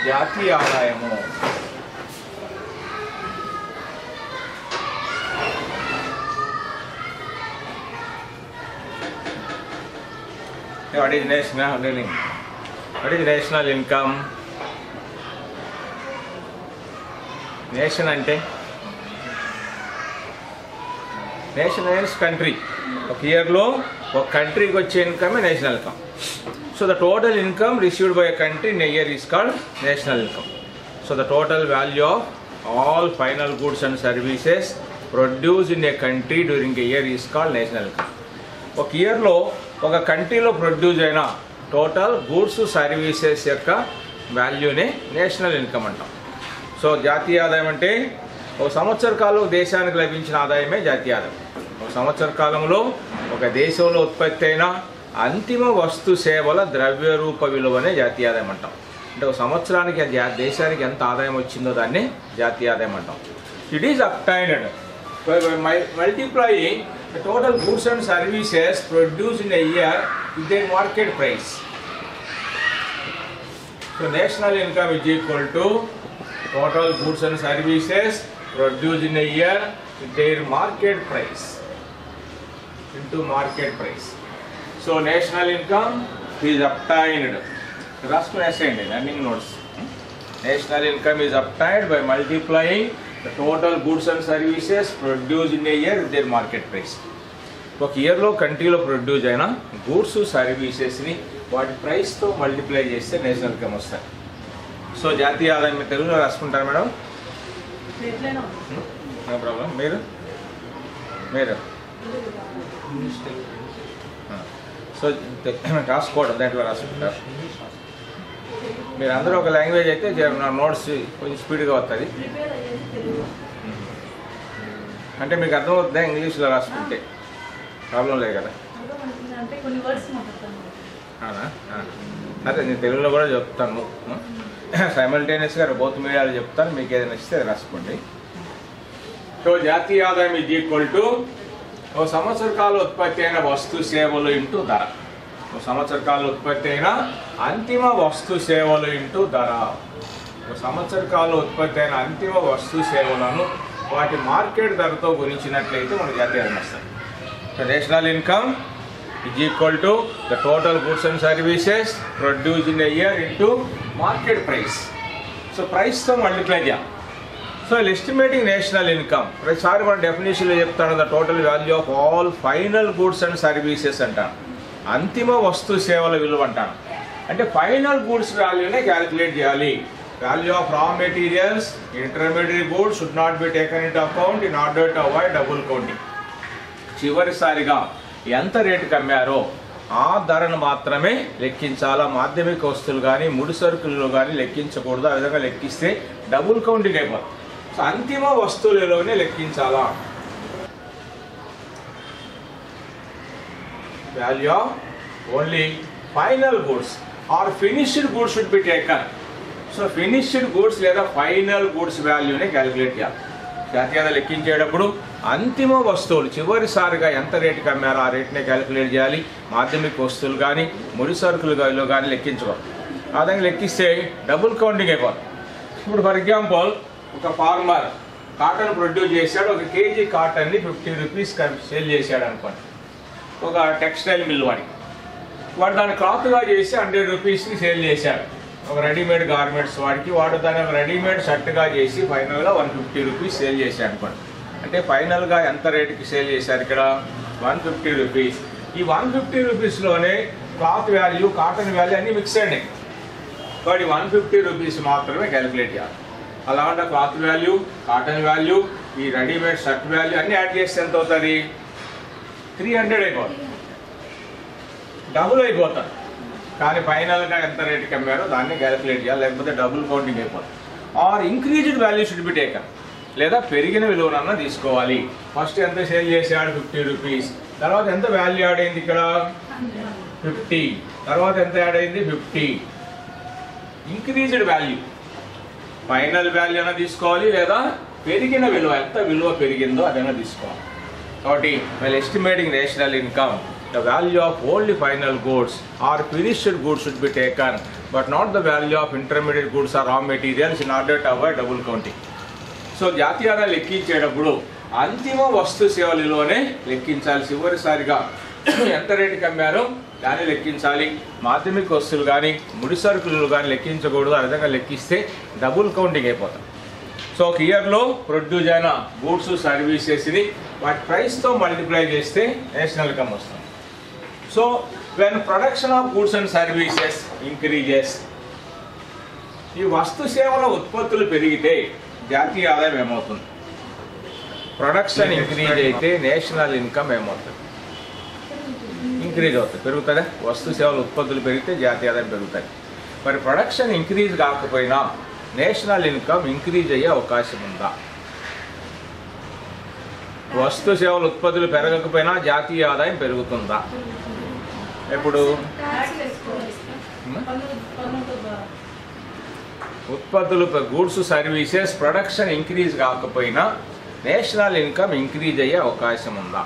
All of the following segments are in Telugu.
జాతీయ ఆదాయము What is national living? What is national income? Nation అంటే నేషన్ మీన్స్ కంట్రీ ఒక ఇయర్లో ఒక కంట్రీకి వచ్చే ఇన్కమే national income so the total income received by a country in year is called national income so the total value of all final goods and services produce in a country during a year is called national income ఒక ఇయర్లో ఒక కంట్రీలో ప్రొడ్యూస్ అయిన టోటల్ గూడ్స్ సర్వీసెస్ యొక్క వాల్యూనే నేషనల్ ఇన్కమ్ అంటాం సో జాతీయ ఆదాయం అంటే ఒక సంవత్సర కాలం దేశానికి లభించిన ఆదాయమే జాతీయ ఆదాయం ఒక సంవత్సర కాలంలో ఒక దేశంలో ఉత్పత్తి అయిన అంతిమ వస్తు సేవల ద్రవ్య రూప విలువనే జాతీయ ఆదాయం అంటాం అంటే ఒక సంవత్సరానికి ఆ జా- దేశానికి ఎంత ఆదాయం వచ్చిందో దాన్ని జాతీయ ఆదాయం అంటాం it is obtained multiplying the total goods and services produced in a year with their market price. So national income is equal to total goods and services produced in a year with their market price into market price. So national income is obtained. రాసుకుని వేసేయండి running notes national income is obtained by multiplying the total goods and services produce in a year with their market price ఒక ఇయర్లో కంట్రీలో ప్రొడ్యూస్ అయిన గూడ్స్ సర్వీసెస్ని వాటి ప్రైస్తో మల్టిప్లై చేస్తే నేషనల్ ఇన్కమ్ వస్తాయి సో జాతీయ ఆదాయం మీరు తెలుగులో రాసుకుంటారు మేడం ఎట్లైనా నో ప్రాబ్లం మీరు మీరు సో రాసుకోవడం దాంట్లో రాసుకుంటారు మీరు అందరూ ఒక లాంగ్వేజ్ అయితే జర- నా నోట్స్ కొంచెం స్పీడ్గా వస్తుంది ప్రిపేర్ అయ్యేది తెలుగు అంటే మీకు అర్థమవుతుందా ఇంగ్లీష్లో రాసుకుంటే ప్రాబ్లం లేదు కదా అర్థమవుతుంది అంటే కొన్ని వర్డ్స్ మాట్లాడతాను అవునా ఆ. అదే నేను తెలుగులో కూడా చెప్తాను సైమల్టేనియస్గా బౌత్ మీడియాలో చెప్తాను మీకు ఏదైనా ఇస్తే అది రాసుకోండి సో జాతీయ ఆదాయం ఇది ఈక్వల్ టు ఓ సంవత్సర కాల ఉత్పత్తి అయిన వస్తు సేవలు ఇంటూ ధర ఓ సంవత్సర కాల ఉత్పత్తి అయిన అంతిమ వస్తు సేవలు ఇంటూ ధర ఒక సంవత్సర కాల ఉత్పత్తి అయిన అంతిమ వస్తు సేవలను వాటి మార్కెట్ ధరతో గురించినట్లయితే మన జాతీయ ఆదాయం వస్తుంది So national income is equal to the total goods and services produced in a year into market price. So price తో మల్టిప్లై చేయాలి సో ఎస్టిమేటింగ్ నేషనల్ ఇన్కమ్ ప్రతిసారి మన డెఫినేషన్లో చెప్తాను the total value of all final goods and services అంటాను అంతిమ వస్తు సేవల విలువ అంటాను అంటే ఫైనల్ గుడ్స్ వాల్యూనే క్యాలిక్యులేట్ చేయాలి value of raw materials intermediate goods should not be taken in account in order to avoid double counting చివరిసారిగా ఎంత రేటుకి అమ్మారో ఆ ధరను మాత్రమే లెక్కించాలా మాధ్యమిక వస్తువులు కానీ ముడి సరుకులు కానీ లెక్కించకూడదు ఆ విధంగా లెక్కిస్తే డబుల్ కౌంటింగ్ అయిపోతుంది సో అంతిమ వస్తువులలోనే లెక్కించాలా value of only final goods or finished goods should be taken so finished goods లేదా ఫైనల్ గుడ్స్ వాల్యూనే క్యాలిక్యులేట్ చేయాలి జాతీయత లెక్కించేటప్పుడు అంతిమ వస్తువులు చివరిసారిగా ఎంత రేటుకి అమ్మారో ఆ రేట్నే క్యాలిక్యులేట్ చేయాలి మాధ్యమిక వస్తువులు కానీ ముడి సరుకులు గానిలో కానీ లెక్కించుకోవాలి ఆ విధంగా లెక్కిస్తే డబుల్ కౌంటింగ్ అయిపోతుంది ఇప్పుడు ఫర్ ఎగ్జాంపుల్ ఒక ఫార్మర్ కాటన్ ప్రొడ్యూస్ చేశాడు ఒక కేజీ కాటన్ని ఫిఫ్టీ రూపీస్ సేల్ చేశాడు అనుకోండి ఒక టెక్స్టైల్ మిల్ వాడికి వాడు దాన్ని క్లాత్గా చేసి హండ్రెడ్ రూపీస్కి సేల్ చేశాడు ఒక రెడీమేడ్ గార్మెంట్స్ వాడికి వాడు దాన్ని ఒక రెడీమేడ్ షర్ట్గా చేసి ఫైనల్గా వన్ ఫిఫ్టీ రూపీస్ సేల్ చేశాడు అనుకోండి అంటే ఫైనల్గా ఎంత రేటుకి సేల్ చేశారు ఇక్కడ వన్ ఫిఫ్టీ రూపీస్ ఈ వన్ ఫిఫ్టీ రూపీస్లోనే క్లాత్ వాల్యూ కాటన్ వాల్యూ అన్నీ మిక్స్ అయినాయి వాడి వన్ ఫిఫ్టీ రూపీస్ మాత్రమే క్యాలిక్యులేట్ చేయాలి అలా ఉంటే క్లాత్ వాల్యూ కాటన్ వాల్యూ ఈ రెడీమేడ్ షర్ట్ వాల్యూ అన్నీ యాడ్ చేస్తే ఎంత అవుతుంది త్రీ హండ్రెడ్ అయిపోతుంది డబుల్ అయిపోతుంది కానీ ఫైనల్గా ఎంత రేటుకి అమ్మారో దాన్ని క్యాలిక్యులేట్ చేయాలి లేకపోతే డబుల్ కౌంటింగ్ అయిపోతుంది or increased value should be taken లేదా పెరిగిన విలువనన్నా తీసుకోవాలి ఫస్ట్ ఎంత సేల్ చేశాడు ఫిఫ్టీ రూపీస్ తర్వాత ఎంత వాల్యూ యాడ్ అయింది ఇక్కడ ఫిఫ్టీ తర్వాత ఎంత యాడ్ అయింది fifty increased value final value అయినా తీసుకోవాలి లేదా పెరిగిన విలువ ఎంత విలువ పెరిగిందో అదైనా తీసుకోవాలి కాబట్టి well estimating national income the value of only final goods or finished goods should be taken but not the value of intermediate goods or raw materials in order to avoid double counting so జాతీయ ఆదాయం లెక్కించేటప్పుడు అంతిమ వస్తు సేవలలోనే లెక్కించాలి చివరిసారిగా ఎంత రేటుకి అమ్మారో దాన్ని లెక్కించాలి మాధ్యమిక వస్తువులు కానీ ముడి సరుకులు కానీ లెక్కించకూడదు ఆ విధంగా లెక్కిస్తే డబుల్ కౌంటింగ్ అయిపోతాం సో ఒక ఇయర్లో ప్రొడ్యూస్ అయిన గూడ్స్ సర్వీసెస్ని వాటి ప్రైస్తో మల్టిప్లై చేస్తే నేషనల్ ఇన్కమ్ వస్తుంది so when production of goods and services increases ఈ వస్తు సేవల ఉత్పత్తులు పెరిగితే జాతీయ ఆదాయం ఏమవుతుంది ప్రొడక్షన్ ఇంక్రీజ్ అయితే నేషనల్ ఇన్కమ్ ఏమవుతుంది ఇంక్రీజ్ అవుతుంది పెరుగుతుందా వస్తు సేవల ఉత్పత్తులు పెరిగితే జాతీయ ఆదాయం పెరుగుతాయి మరి ప్రొడక్షన్ ఇంక్రీజ్ కాకపోయినా నేషనల్ ఇన్కమ్ ఇంక్రీజ్ అయ్యే అవకాశం ఉందా వస్తు సేవల ఉత్పత్తులు పెరగకపోయినా జాతీయ ఆదాయం పెరుగుతుందా ఇప్పుడు ట్యాక్స్ వేసుకోవాలి పన్ను పన్నుతో బా- ఉత్పత్తులు గూడ్స్ సర్వీసెస్ ప్రొడక్షన్ ఇంక్రీజ్ కాకపోయినా నేషనల్ ఇన్కమ్ ఇంక్రీజ్ అయ్యే అవకాశం ఉందా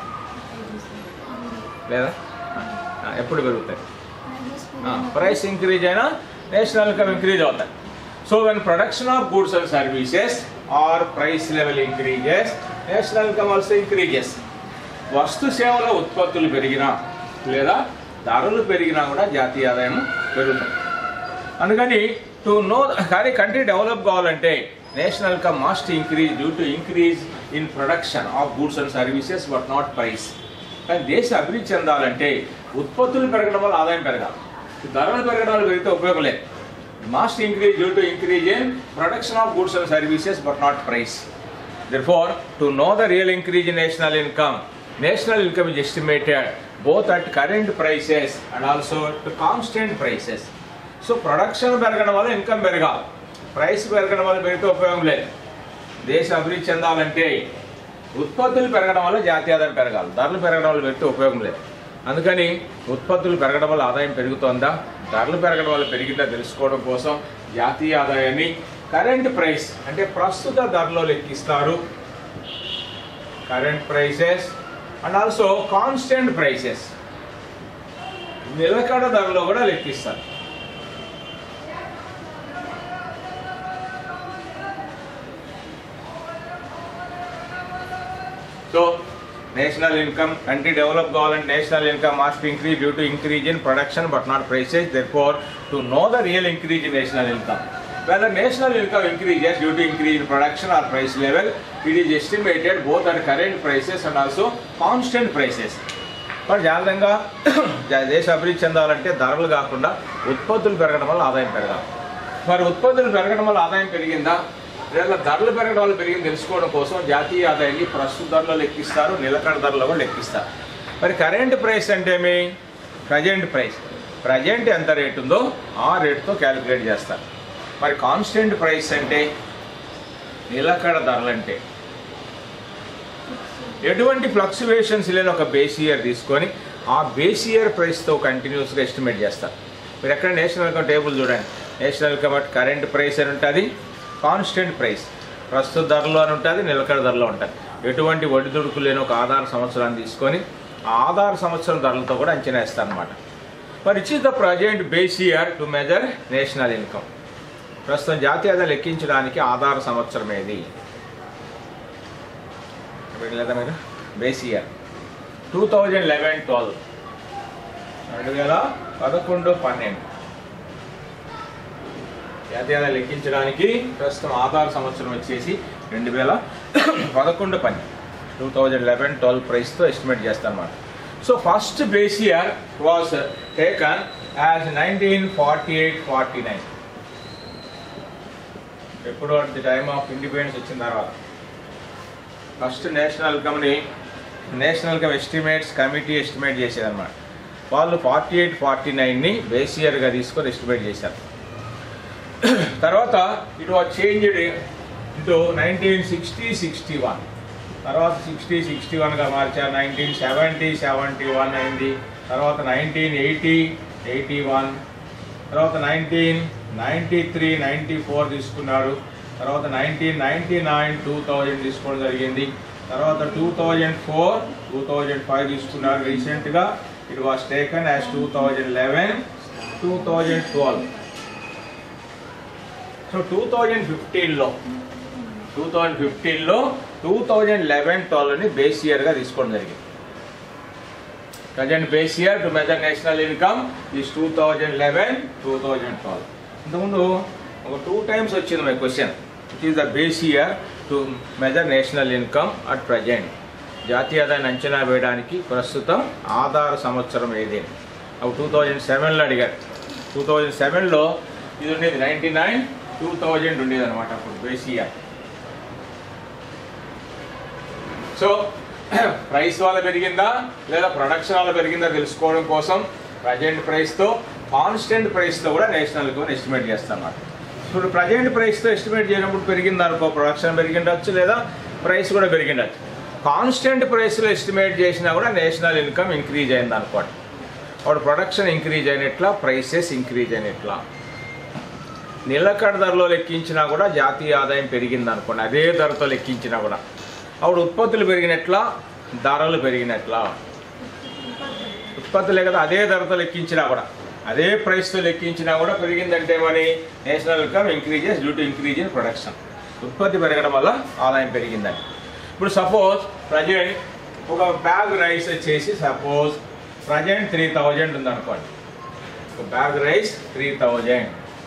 లేదా ఆ, ఎప్పుడు పెరుగుతాయి ప్రైస్ ఇంక్రీజ్ అయినా నేషనల్ ఇన్కమ్ ఇంక్రీజ్ అవుతాయి so when production of goods and services or price level increases national income also increases వస్తు సేవల ఉత్పత్తులు పెరిగినా లేదా ధరలు పెరిగినా కూడా జాతీయ ఆదాయం పెరుగుతుంది అందుకని టు నో కానీ కంట్రీ డెవలప్ కావాలంటే national income must increase due to increase in production of goods and services but not price కానీ దేశ అభివృద్ధి చెందాలంటే ఉత్పత్తులు పెరగడం వల్ల ఆదాయం పెరగాలి ధరలు పెరగడం వల్ల పెరిగితే ఉపయోగం లేదు must increase due to increase in production of goods and services but not price Therefore, to know the real increase in national income, national income is estimated both at current prices and also at constant prices. So production పెరగడం వల్ల ఇన్కమ్ పెరగాలి ప్రైస్ పెరగడం వల్ల పెరిగితే ఉపయోగం లేదు దేశం అభివృద్ధి చెందాలంటే ఉత్పత్తులు పెరగడం వల్ల జాతీయ ఆదాయం పెరగాలి ధరలు పెరగడం వల్ల పెరిగితే ఉపయోగం లేదు అందుకని ఉత్పత్తులు పెరగడం వల్ల ఆదాయం పెరుగుతోందా ధరలు పెరగడం వల్ల పెరిగిందా తెలుసుకోవడం కోసం జాతీయ ఆదాయాన్ని కరెంట్ ప్రైస్ అంటే ప్రస్తుత ధరలో లెక్కిస్తారు current prices and also constant prices నిలకడ ధరలో కూడా లెక్కిస్తారు so national income country develop కావాలంటే national income must increase due to increase in production but not prices therefore to know the real increase in national income whether national income increases due to increase in production or price level it is estimated both at current prices and also constant prices మరి జాగ్రత్తగా జా- దేశ అభివృద్ధి చెందాలంటే ధరలు కాకుండా ఉత్పత్తులు పెరగడం వల్ల ఆదాయం పెరగాలి మరి ఉత్పత్తులు పెరగడం వల్ల ఆదాయం పెరిగిందా లేదా ధరలు పెరగడం వల్ల పెరిగింది తెలుసుకోవడం కోసం జాతీయ ఆదాయాన్ని ప్రస్తుత ధరలో లెక్కిస్తారు నిలకడ ధరలో కూడా లెక్కిస్తారు మరి కరెంట్ ప్రైస్ అంటే ఏమి ప్రజెంట్ ప్రైస్ ప్రజెంట్ ఎంత రేట్ ఉందో ఆ రేటుతో క్యాలిక్యులేట్ చేస్తారు మరి కాన్స్టెంట్ ప్రైస్ అంటే నిలకడ ధరలంటే ఎటువంటి ఫ్లక్చువేషన్స్ లేని ఒక బేస్ ఇయర్ తీసుకొని ఆ బేస్ ఇయర్ ప్రైస్తో కంటిన్యూస్గా ఎస్టిమేట్ చేస్తారు మీరు ఎక్కడ నేషనల్ ఇన్కమ్ టేబుల్ చూడండి national income at current price అని ఉంటుంది కాన్స్టెంట్ ప్రైస్ ప్రస్తుత ధరలో అని ఉంటుంది నిలకడ ధరలో ఉంటుంది ఎటువంటి ఒడిదుడుకు లేని ఒక ఆధార సంవత్సరాన్ని తీసుకొని ఆ ఆధార సంవత్సరం ధరలతో కూడా అంచనా వేస్తారు అనమాట మరి it is the present base year to measure national income ప్రస్తుతం జాతీయ ఆదాయం లెక్కించడానికి ఆధార సంవత్సరం ఏది ఇప్పుడు లేదా మీరు base year two thousand eleven twelve రెండు వేల పదకొండు పన్నెండు జాతీయ ఆదాయం లెక్కించడానికి ప్రస్తుతం ఆధార సంవత్సరం వచ్చేసి రెండు వేల పదకొండు పన్నెండు టూ థౌజండ్ లెవెన్ ట్వెల్వ్ ప్రైస్తో ఎస్టిమేట్ చేస్తారన్నమాట so first base year was taken as nineteen forty eight forty nine ఎప్పుడు at the time of independence వచ్చిన తర్వాత ఫస్ట్ నేషనల్ ఇన్కమ్ని national income estimates committee estimate చేసేదన్నమాట వాళ్ళు ఫార్టీ ఎయిట్ ఫార్టీ నైన్ని బేస్ ఇయర్గా తీసుకొని ఎస్టిమేట్ చేశారు తర్వాత it was changed into nineteen sixty sixty one తర్వాత సిక్స్టీ సిక్స్టీ వన్గా మార్చారు నైన్టీన్ సెవెంటీ సెవెంటీ వన్ అయింది తర్వాత నైన్టీన్ ఎయిటీ ఎయిటీ వన్ తర్వాత nineteen ninety three ninety four తీసుకున్నారు తర్వాత nineteen ninety nine two thousand తీసుకోవడం జరిగింది తర్వాత two thousand four two thousand five తీసుకున్నారు రీసెంట్గా it was taken as two thousand eleven two thousand twelve so two thousand ఫిఫ్టీన్లో టూ థౌజండ్ ఫిఫ్టీన్లో టూ థౌజండ్ లెవెన్ ట్వెల్వ్ని బేస్ ఇయర్గా తీసుకోవడం జరిగింది present base year to measure national income is two thousand eleven two thousand twelve ఇంతకుముందు ఒక టూ టైమ్స్ వచ్చింది my question it is the base year to measure national income at present జాతీయ ఆదాయాన్ని అంచనా వేయడానికి ప్రస్తుతం ఆధార సంవత్సరం ఏది అవి టూ థౌజండ్ సెవెన్లో అడిగారు టూ థౌజండ్ సెవెన్లో ఇది ఉండేది నైంటీ నైన్ టూ థౌజండ్ ఉండేది అనమాట అప్పుడు బేస్ ఇయర్ సో ప్రైస్ వల్ల పెరిగిందా లేదా ప్రొడక్షన్ వల్ల పెరిగిందా తెలుసుకోవడం కోసం ప్రజెంట్ ప్రైస్తో కాన్స్టెంట్ ప్రైస్తో కూడా నేషనల్ ఇన్కమ్ ఎస్టిమేట్ చేస్తాం అన్నమాట ఇప్పుడు ప్రజెంట్ ప్రైస్తో ఎస్టిమేట్ చేయనప్పుడు పెరిగింది అనుకో ప్రొడక్షన్ పెరిగిండొచ్చు లేదా ప్రైస్ కూడా పెరిగిండొచ్చు కాన్స్టెంట్ ప్రైస్లో ఎస్టిమేట్ చేసినా కూడా నేషనల్ ఇన్కమ్ ఇంక్రీజ్ అయింది అనుకోండి అప్పుడు ప్రొడక్షన్ ఇంక్రీజ్ అయినట్లా ప్రైసెస్ ఇంక్రీజ్ అయినట్లా నిలకడ ధరలో లెక్కించినా కూడా జాతీయ ఆదాయం పెరిగింది అనుకోండి అదే ధరతో లెక్కించినా కూడా అప్పుడు ఉత్పత్తులు పెరిగినట్లా ధరలు పెరిగినట్లా ఉత్పత్తులే కదా అదే ధరతో లెక్కించినా కూడా అదే ప్రైస్తో లెక్కించినా కూడా పెరిగిందంటే మరి national income increases due to increase in production ఉత్పత్తి పెరగడం వల్ల ఆదాయం పెరిగిందని ఇప్పుడు సపోజ్ ప్రజెంట్ ఒక బ్యాగ్ రైస్ వచ్చేసి సపోజ్ ప్రజెంట్ త్రీ థౌజండ్ ఉందనుకోండి ఒక బ్యాగ్ రైస్ త్రీ థౌజండ్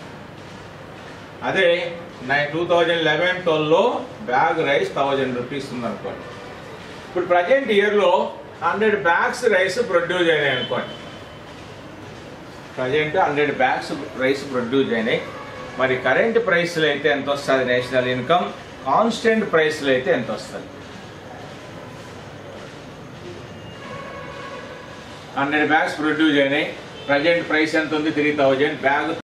అదే నైన్ టూ థౌజండ్ లెవెన్ ట్వెల్వ్లో బ్యాగ్ రైస్ థౌజండ్ రూపీస్ ఉందనుకోండి ఇప్పుడు ప్రజెంట్ ఇయర్లో హండ్రెడ్ బ్యాగ్స్ రైస్ ప్రొడ్యూస్ అయినాయి అనుకోండి present hundred bags rice produce అయినాయి మరి కరెంట్ ప్రైస్లో అయితే ఎంత వస్తుంది నేషనల్ ఇన్కమ్ కాన్స్టెంట్ ప్రైస్లో అయితే ఎంత వస్తుంది హండ్రెడ్ బ్యాగ్స్ ప్రొడ్యూస్ అయినాయి ప్రజెంట్ ప్రైస్ ఎంత ఉంది త్రీ థౌజండ్ బ్యాగ్